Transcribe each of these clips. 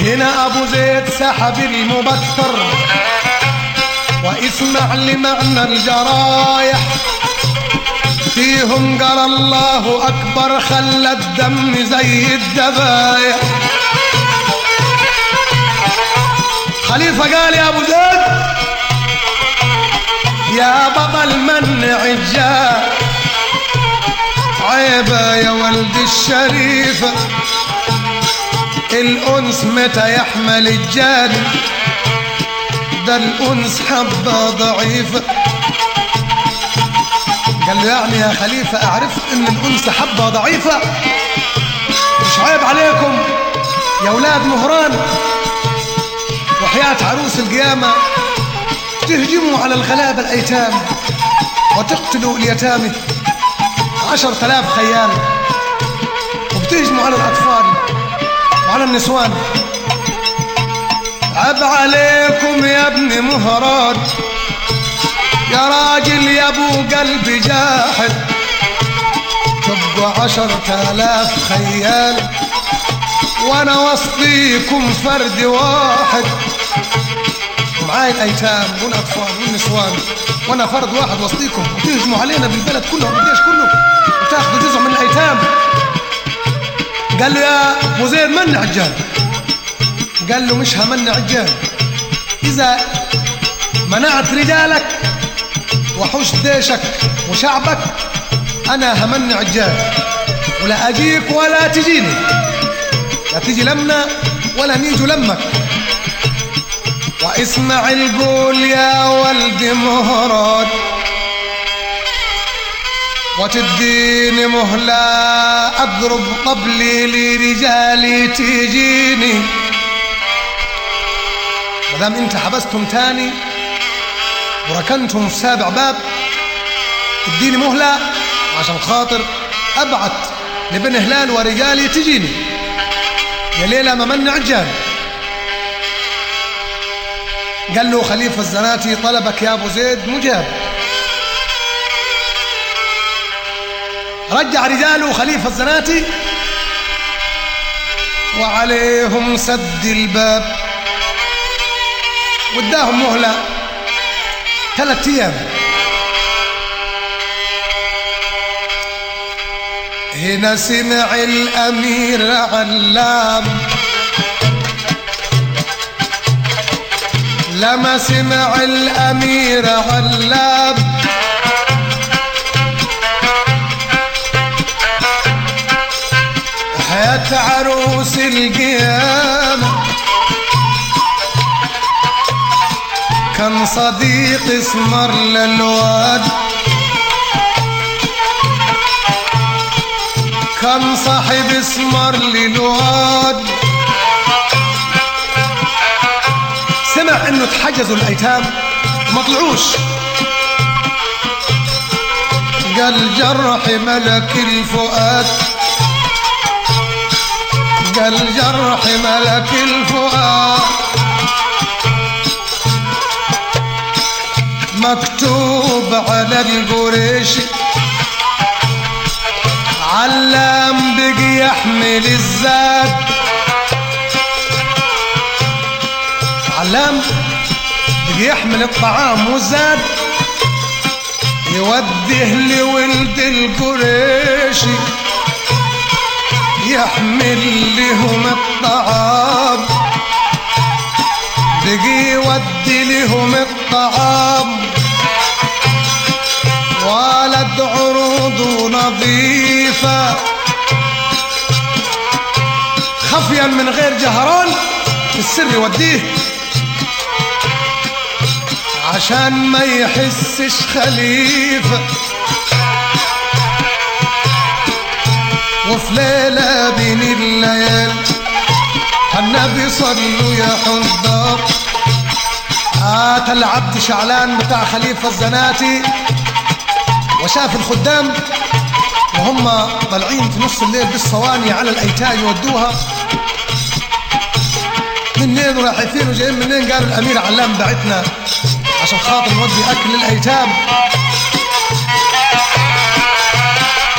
هنا ابو زيد سحب المبتر واسمع لمعنى الجرايح فيهم قال الله اكبر خلى الدم زي الدبايح خليفه قال يا ابو زيد يا بطل من عجال عيبه يا ولد الشريفه الأنس متى يحمل الجاني ده الأنس حبة ضعيفة قال له يعني يا خليفة أعرف إن الأنس حبة ضعيفة مش عيب عليكم يا أولاد مهران وحياة عروس القيامة تهجموا على الغلابة الأيتام وتقتلوا اليتامى عشر تلاف خيال وبتهجموا على الأطفال وعلى النسوان عب عليكم يا ابن مهران يا راجل يا ابو قلبي جاحد تبقوا عشر تلاف خيال وانا وسطيكم فرد واحد ومعاي الايتام والاطفال والنسوان وانا فرد واحد وسطيكم وتهجموا علينا بالبلد كله والجيش كله وتاخذوا جزء من الايتام قال له يا ابو زيد من عجال قال له مش همنع عجال اذا منعت رجالك وحوش جيشك وشعبك انا همنع عجال ولا اجيك ولا تجيني لا تجي لمنا ولا نيجوا لمك واسمع القول يا ولد مهران وتديني مهلة أضرب طبلي لرجالي تجيني مدام انت حبستهم تاني وركنتهم في سابع باب اديني مهلة عشان خاطر ابعت لبن هلال ورجالي تجيني يا ليلة ما من عجال قال له خليفة الزناتي طلبك يا ابو زيد مجاب رجع رجاله خليفة الزناتي وعليهم سد الباب واداهم مهلة ثلاثة أيام هنا سمع الأمير علام لما سمع الأمير علام حياة عروس القيامة كان صديق اسمر للواد كان صاحب اسمر للواد سمع انه اتحجزوا الايتام ما طلعوش قال جرح ملك الفؤاد قال جرح ملك الفؤاد مكتوب على القريش علام بقي يحمل الزاد علام بقي يحمل الطعام والزاد يوديه لولد القريشي يحمل لهم الطعام بقي يودي لهم الطعام ولد عروض نظيفة خفيا من غير جهران في السر يوديه عشان ما يحسش خليفة وفي ليلة بين الليال النبي صلوا يا حضار آت العبد شعلان بتاع خليفة الزناتي وشاف الخدام وهم طالعين في نص الليل بالصواني على الايتام يودوها منين رايحين وجايين منين قالوا الامير علام بعتنا عشان خاطر نودي اكل للايتام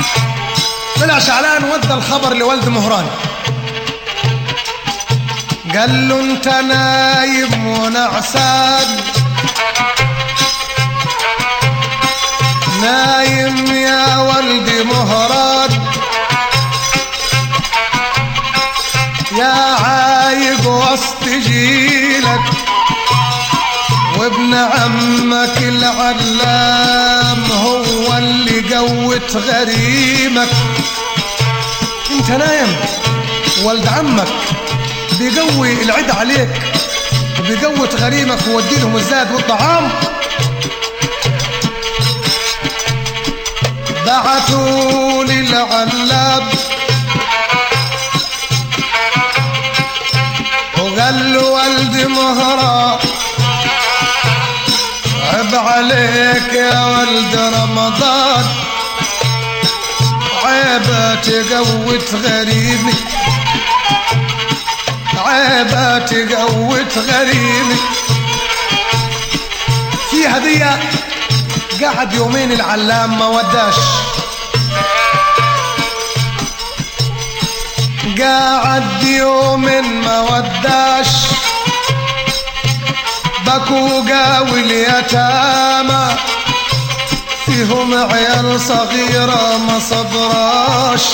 طلع شعلان ودى الخبر لولد مهران قال له انت نايم ونعسان نايم يا ولدي مهران يا عايق وسط جيلك وابن عمك العلام هو اللي قوت غريمك انت نايم ولد عمك بيقوي العد عليك وبيقوت غريمك وودي لهم الزاد والطعام بعتوا لي العلاب وقال له ولدي مهرة عب عليك يا ولد رمضان عيبة تقوت غريبي عيبة تقوت غريبي في هدية قعد يومين العلام ما وداش قعد يوم ما وداش بكوا قاوي اليتامى فيهم عيال صغيرة ما صبراش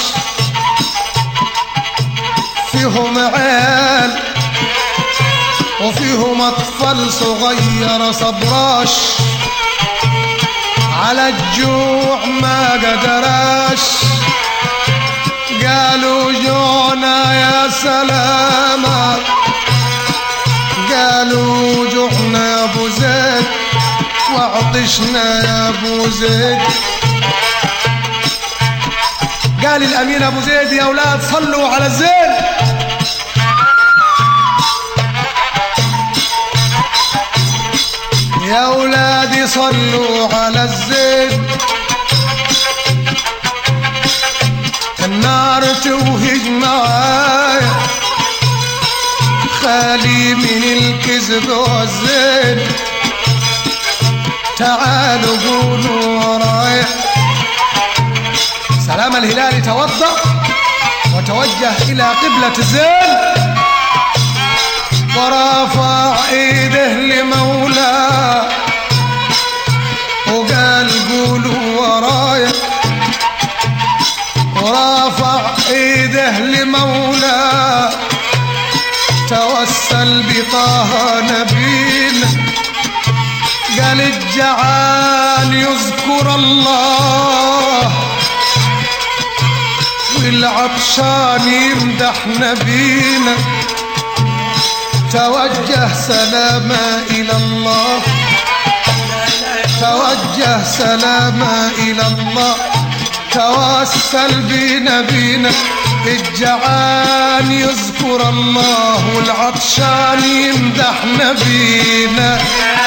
فيهم عيال وفيهم أطفال صغيرة صبراش على الجوع ما قدراش قالوا جوعنا يا سلامة قالوا جوعنا يا ابو زيد وعطشنا يا ابو زيد قال الامين ابو زيد يا اولاد صلوا على الزين يا اولادي صلوا على الزين النار توهج معايا خالي من الكذب والزين تعالوا قولوا ورايا سلام الهلال توضأ وتوجه إلى قبلة الزين ورافع ايده لمولاه وقال قولوا ورايا ورافع ايده لمولاه توسل بطه نبينا قال الجعان يذكر الله والعطشان يمدح نبينا توجه سلاما إلى الله توجه سلاما إلى الله توسل بنبينا الجعان يذكر الله والعطشان يمدح نبينا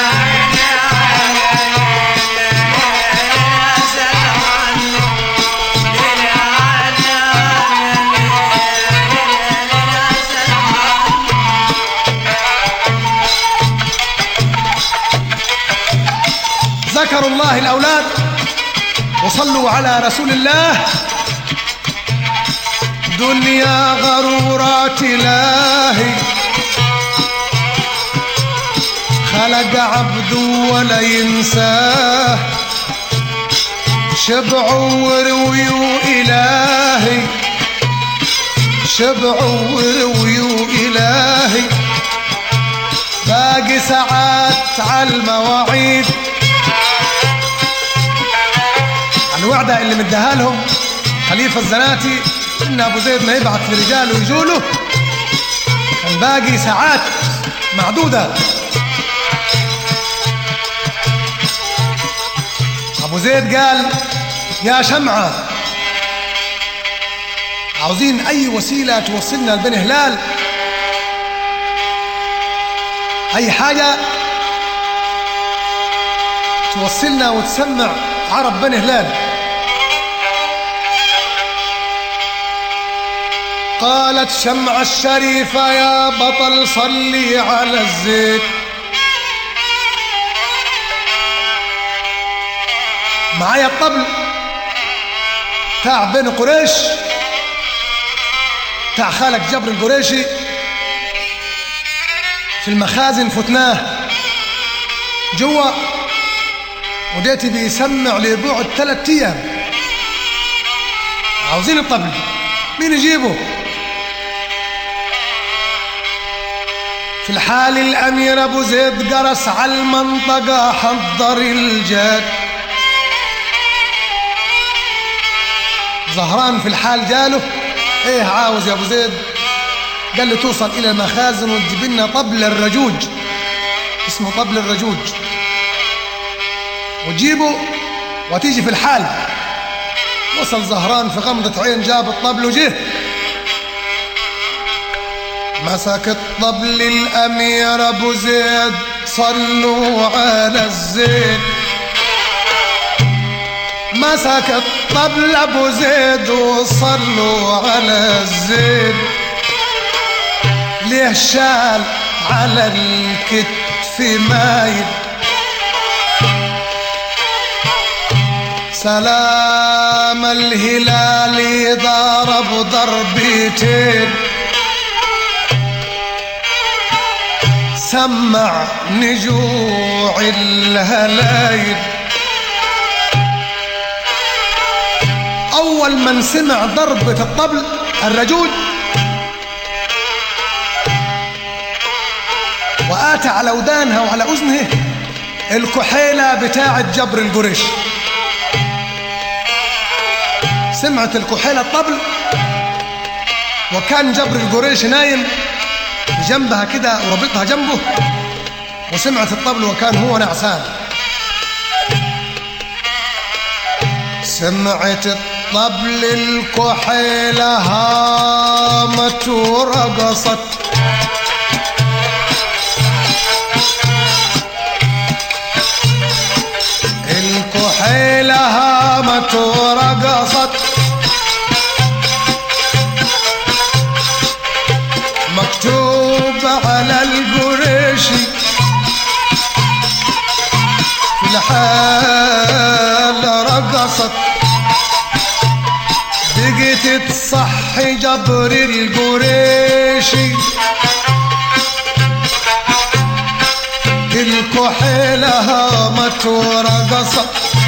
ذكروا الله الأولاد وصلوا على رسول الله دنيا غرورات إلهي خلق عبد ولا ينساه شبعوا ورويوا إلهي شبعوا ورويوا إلهي باقي ساعات على المواعيد الوعدة اللي مديها لهم خليفة الزناتي إن أبو زيد ما يبعث لرجاله يجوا له كان باقي ساعات معدودة أبو زيد قال يا شمعة عاوزين أي وسيلة توصلنا لبني هلال أي حاجة توصلنا وتسمع عرب بني هلال قالت شمع الشريفة يا بطل صلي على الزيت معايا الطبل تاع بني قريش تاع خالك جبر القريشي في المخازن فتناه جوا وديتي بيسمع لبعد ثلاث ايام عاوزين الطبل مين يجيبه في الحال الامير ابو زيد جرس على المنطقه حضر الجاد زهران في الحال جاله ايه عاوز يا ابو زيد قال له توصل الى المخازن وتجيب لنا طبل الرجوج اسمه طبل الرجوج وتجيبه وتيجي في الحال وصل زهران في غمضة عين جاب الطبل وجه مسك الطبل الأمير أبو زيد صلوا على الزين مسك الطبل أبو زيد وصلوا على الزين ليه شال على الكتف مايل سلام الهلال ضرب ضربتين سمع نجوع الهلايل أول من سمع ضربة الطبل الرجول وآتى على ودانها وعلى أذنه الكحيلة بتاعة جبر القريش سمعت الكحيلة الطبل وكان جبر القريش نايم جنبها كده وربطها جنبه وسمعت الطبل وكان هو نعسان سمعت الطبل الكحيلة هامت ورقصت الكحيلة هامت ورقصت مكتوب على القريشي في الحال رقصت بقيت تصحي جبر القريشي الكحيلة هامت ورقصت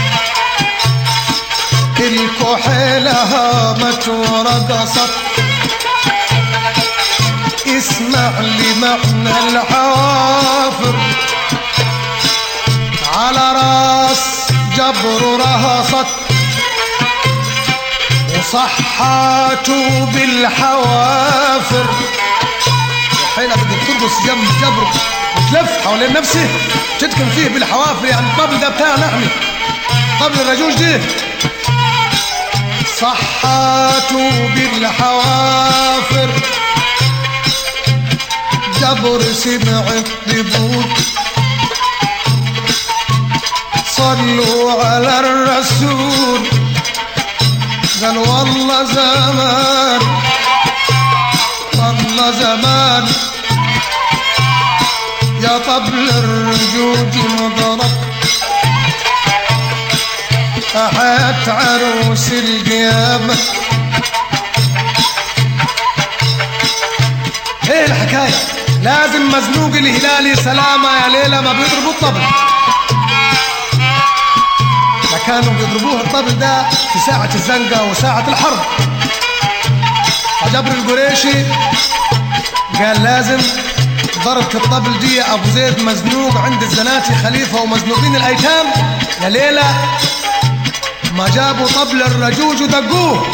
الكحيلة هامت ورقصت اسمع لي معنى الحوافر على راس جبر رهصت وصحاته بالحوافر الحيلة بدك ترقص جنب جبر وتلف حوالين نفسه تتكن فيه بالحوافر يعني الطبل ده بتاعنا احنا طبل الرجوج دي صحاته بالحوافر جبر سمع الطبول صلوا على الرسول قال والله زمان والله زمان يا طبل الرجوج مضرب أحد عروس القيامة ايه الحكاية لازم مزنوق الهلالي سلامة يا ليلة ما بيضربوا الطبل ده كانوا بيضربوه الطبل ده في ساعة الزنقة وساعة الحرب فجبر القريشي قال لازم ضربة الطبل دي أبو زيد مزنوق عند الزناتي خليفة ومزنوقين الأيتام يا ليلة ما جابوا طبل الرجوج ودقوه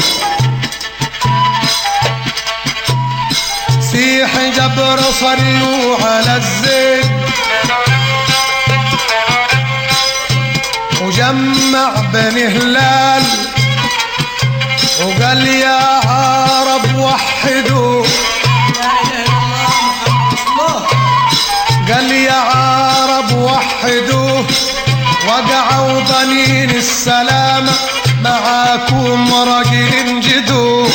سيح جبر صلوا على الزيت وجمع بني هلال وقال يا عرب وحدوا قال يا عرب وحدوا وقعوا ضنين السلامة معاكم رجل جدوه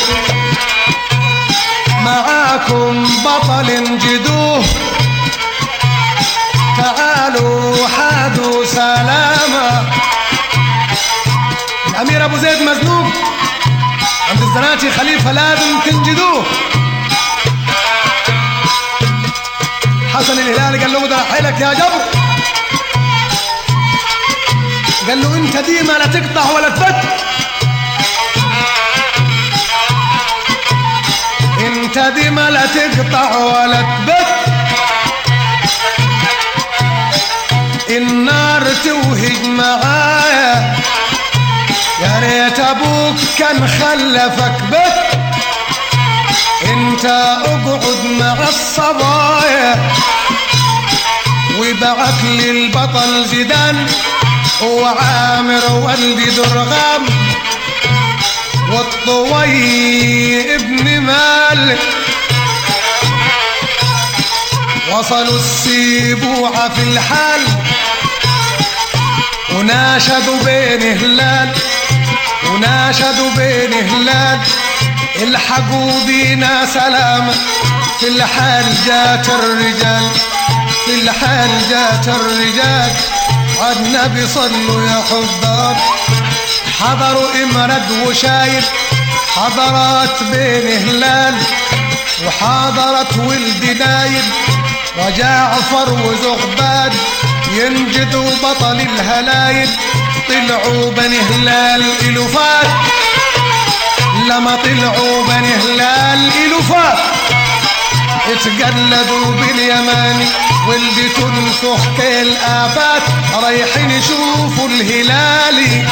معاكم بطل جدوه تعالوا حادوا سلاما الأمير أبو زيد مزنوق عند الزناتي خليفة لازم تنجدوه حسن الهلالي قال له ده حيلك يا جبر قال له انت ديما لا تقطع ولا تبت انت ديما لا تقطع ولا تبت النار توهج معايا يا ريت ابوك كان خلفك بت انت اقعد مع الصبايا وبعت لي البطل زيدان وعامر والدي درغام والطوي ابن مالك وصلوا السيبوعة في الحال وناشدوا بين هلال وناشدوا بين هلال الحقوا بينا سلام في الحال جات الرجال في الحال جات الرجال عالنبي صلوا يا حضار حضروا امرد وشايب حضرات بين هلال وحضرت ولد نايب وجعفر وزغباد ينجدوا بطل الهلايب طلعوا بني هلال الوفات لما طلعوا بني هلال الوفات اتقلدوا باليماني واللي تنفخ كالآفات رايحين يشوفوا الهلالي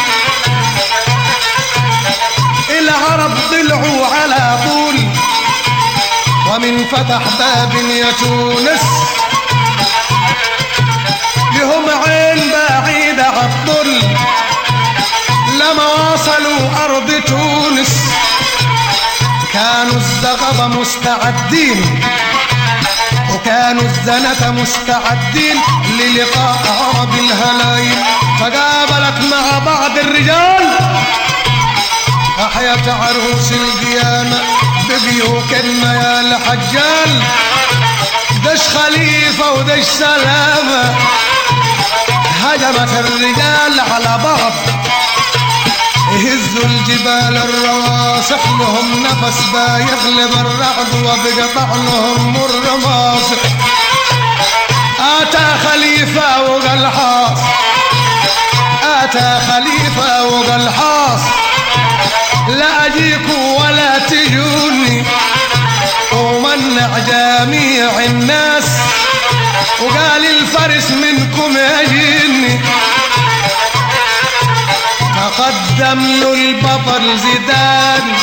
العرب طلعوا على طول ومن فتح باب يا تونس لهم عين بعيدة عالظل لما وصلوا أرض تونس كانوا الزغب مستعدين وكانوا الزنة مستعدين للقاء عرب الهلايل فقابلت مع بعض الرجال أحيت عروس الديانة بقيوا كلمة يا الحجال دش خليفة ودش سلامة هجمت الرجال على بعض يهزوا الجبال الرواسح لهم نفس بايغلب الرعد وبقطع لهم الرماسح آتى خليفة وقال حاص آتى خليفة وقال حاص لا أجيكوا ولا تجوني ومنع جميع الناس وقال الفرس منكم يجيني تقدم له البطل زيدان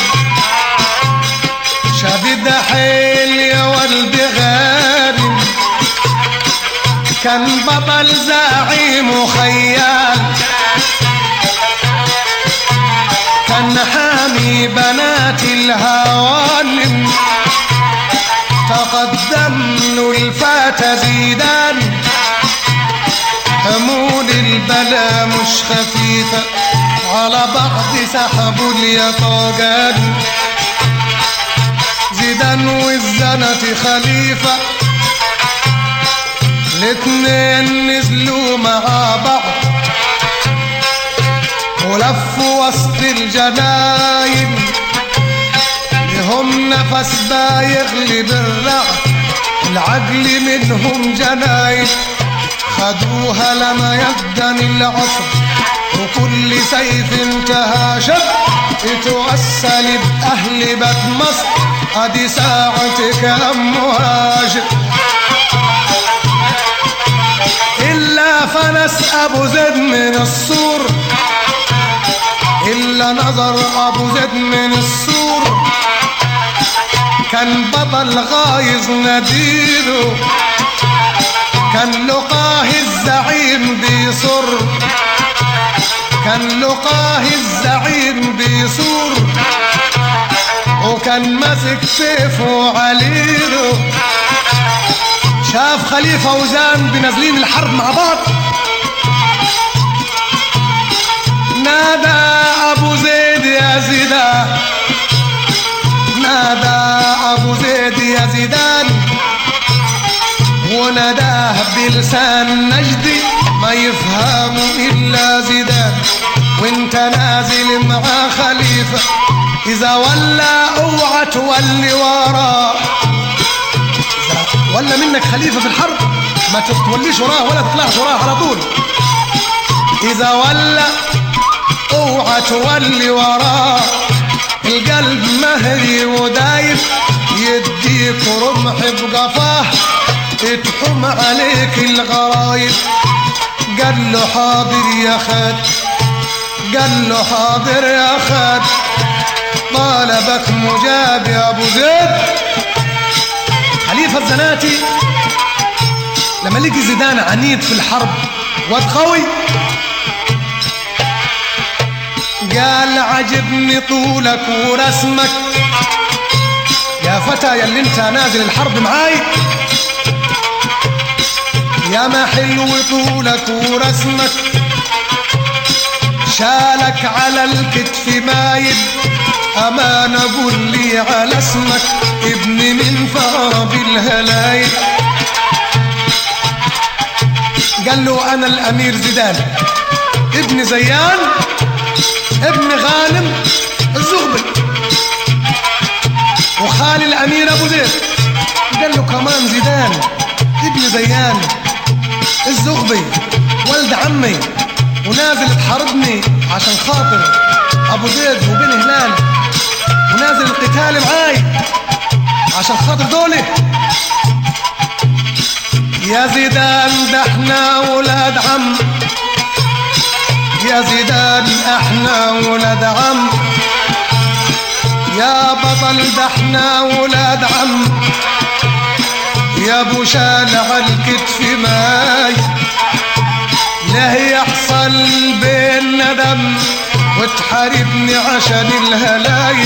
شدد حيل يا ولد غانم كان بطل زعيم وخيال كان حامي بنات الهوانم تقدم له الفتى زيدان حمول البلا مش خفيفة على بعض سحبوا اليطاقان زيدان والزنة خليفة الاتنين نزلوا مع بعض ولفوا وسط الجناين لهم نفس بايغلي بالرعد العقل منهم جناين خدوها لما يبدن العصر وكل سيف انتهى شب يتوسل بأهل بيت مصر ادي ساعتك يا مهاجر إلا فنس أبو زيد من السور إلا نظر أبو زيد من السور كان بطل غايظ نديره كان لقاه الزعيم بيصر كان لقاه الزعيم بيصور وكان ماسك سيفه عليله شاف خليفة وزان بنازلين الحرب مع بعض نادى أبو زيد يا زيدان نادى أبو زيد يا زيدان وناداه بلسان نجدي ما يفهم إلا زيدان وانت نازل مع خليفة إذا ولى اوعى تولي وراه ولا منك خليفة في الحرب ما تتوليش وراه ولا تطلعش وراه على طول إذا ولا اوعى تولي وراه القلب مهري ودايب يديك رمح بقفاه تحم عليك الغرايب قال له حاضر يا خد قال له حاضر يا خد طالبك مجاب يا ابو زيد خليفه الزناتي لما لقي زيدان عنيد في الحرب واد قوي قال عجبني طولك ورسمك يا فتى يا اللي انت نازل الحرب معاي يا ما حلو طولك ورسمك شالك على الكتف مايل أمان قول لي على اسمك ابن من فراب الهلايل قال له أنا الأمير زيدان ابن زيان ابن غانم الزغبي وخالي الأمير أبو زيد قال له كمان زيدان ابن زيان الزغبي ولد عمي ونازل تحاربني عشان خاطر ابو زيد وبن هلال ونازل القتال معاي عشان خاطر دولي يا زيدان ده احنا ولاد عم يا زيدان احنا ولاد عم يا بطل ده احنا ولاد عم يا ابو شال على الكتف ماي له يحصل بيننا دم وتحاربني عشان الهلايل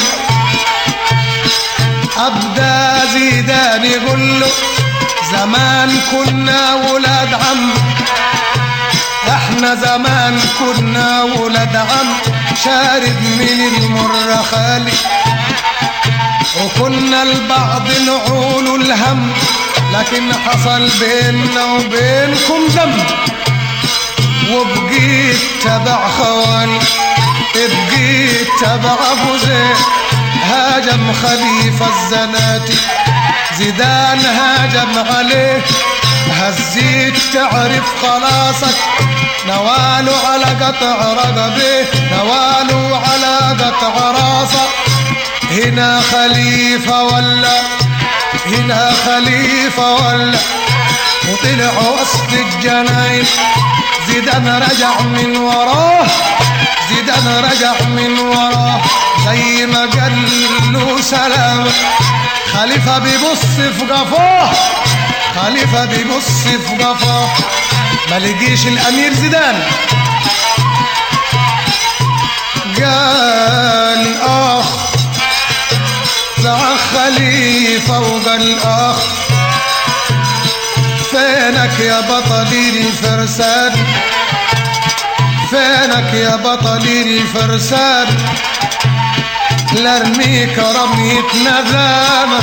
ابدا زيدان يقول له زمان كنا ولاد عم احنا زمان كنا ولاد عم شارب من المر خالي وكنا البعض نعول الهم لكن حصل بيننا وبينكم ذنب وبقيت تبع خوالي بقيت تبع ابو زيد هاجم خليفة الزناتي زيدان هاجم عليه هزيت تعرف خلاصك نوالوا على قطع رقبه نوالوا على قطع راسه هنا خليفة ولا هنا خليفة ولا وطلع وسط الجناين زيدان رجع من وراه زيدان رجع من وراه زي ما قال له سلام خليفة بيبص في قفاه خليفة بيبص في قفاه ما لقيش الأمير زيدان قال آخ زعق خليفة وقال آخ فينك يا بطلي الفرسان فينك يا بطلي الفرسان لارميك رمية ندامة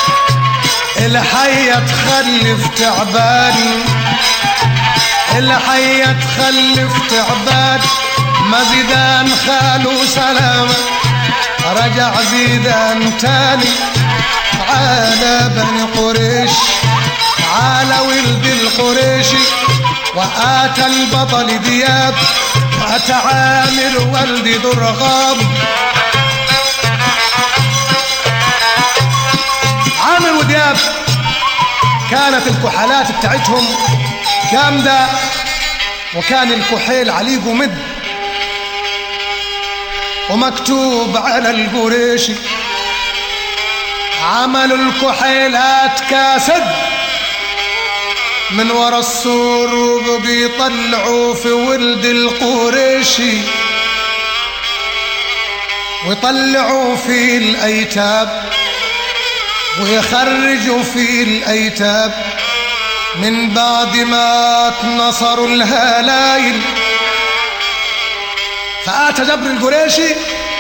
الحية تخلف تعبان الحية تخلف تعبان ما زيدان خالو سلامة رجع زيدان تاني على بني قريش على ولد القريشي وآتى البطل دياب وآتى عامر ولد درغام عامر ودياب كانت الكحالات بتاعتهم جامدة وكان الكحيل عليه مد ومكتوب على القريشي عملوا الكحيلات كاسد من ورا السور وبيطلعوا في ولد القريشي ويطلعوا في الايتام ويخرجوا في الايتام من بعد ما اتنصروا الهلايل فاتى جبر القريشي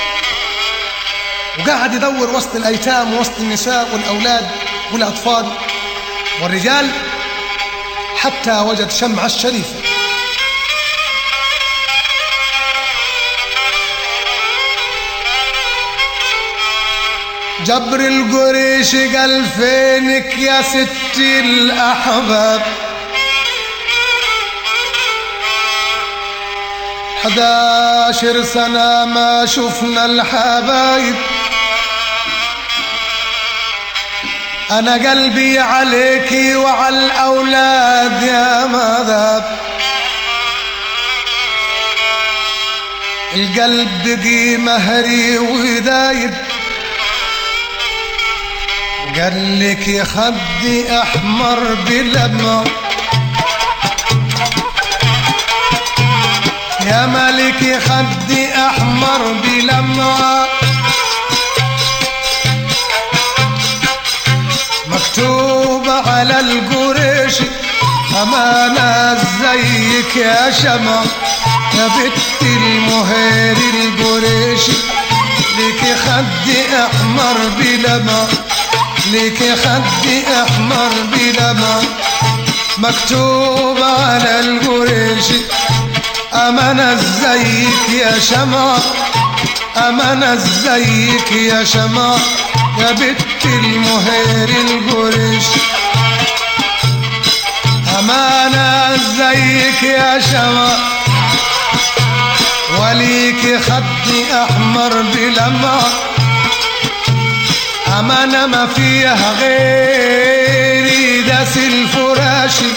وقعد يدور وسط الايتام وسط النساء والاولاد والاطفال والرجال حتى وجد شمعة الشريفة جبر القريش قال فينك يا ست الأحباب حداشر سنة ما شفنا الحبايب أنا قلبي عليكي وعلى الأولاد يا مذاب القلب بقي مهري ودايب قال لك يا خدي احمر بلمع يا ملك يا خدي احمر بلمع مكتوب على القريش امانه زيك يا شمع يا بنت المهير القريشي ليك خدي احمر بلمع ليك خدي احمر بلمع مكتوب على القريشي امانة زيك يا شمع امانة زيك يا شمع يا بنت المهير القريشي امانة زيك يا شمع وليك خدي احمر بلمع امانة ما فيها غيري داس الفراشي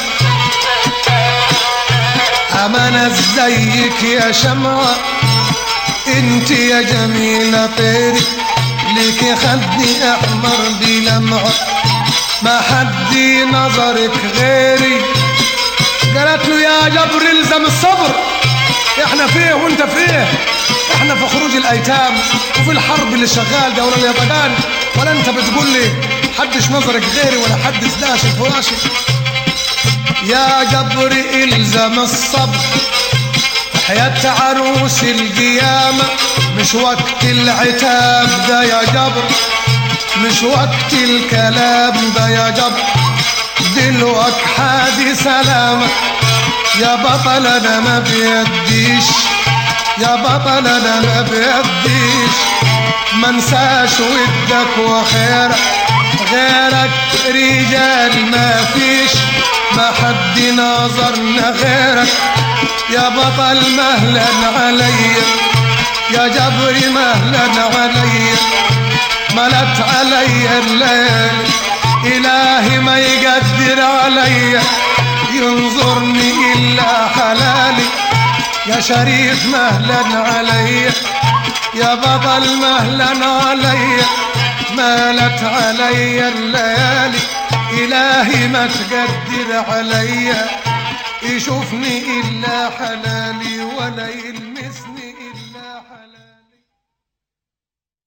امانة زيك يا شمعة انت يا جميلة طيري ليك خدي احمر بلمعة ما حد نظرك غيري قالت له يا جبر الزم الصبر احنا فيه وانت فيه احنا في خروج الايتام وفي الحرب اللي شغال دولة اليابان ولا انت بتقول لي حدش نظرك غيري ولا حد سلاش الفراشي يا جبر الزم الصبر حياة عروس القيامة مش وقت العتاب ده يا جبر مش وقت الكلام ده يا جبر دلوك حادي سلامك يا بطل انا ما بيديش يا بطل انا ما بيديش منساش ودك وخيرك غيرك رجال ما فيش ما حد ناظرنا غيرك يا بطل مهلا علي يا جبري مهلا علي ملت علي الليل إلهي ما يقدر علي ينظرني إلا حلالي يا شريف مهلا علي يا بطل مهلا علي مالت علي الليالي إلهي ما تقدر علي يشوفني إلا حلالي ولا إلا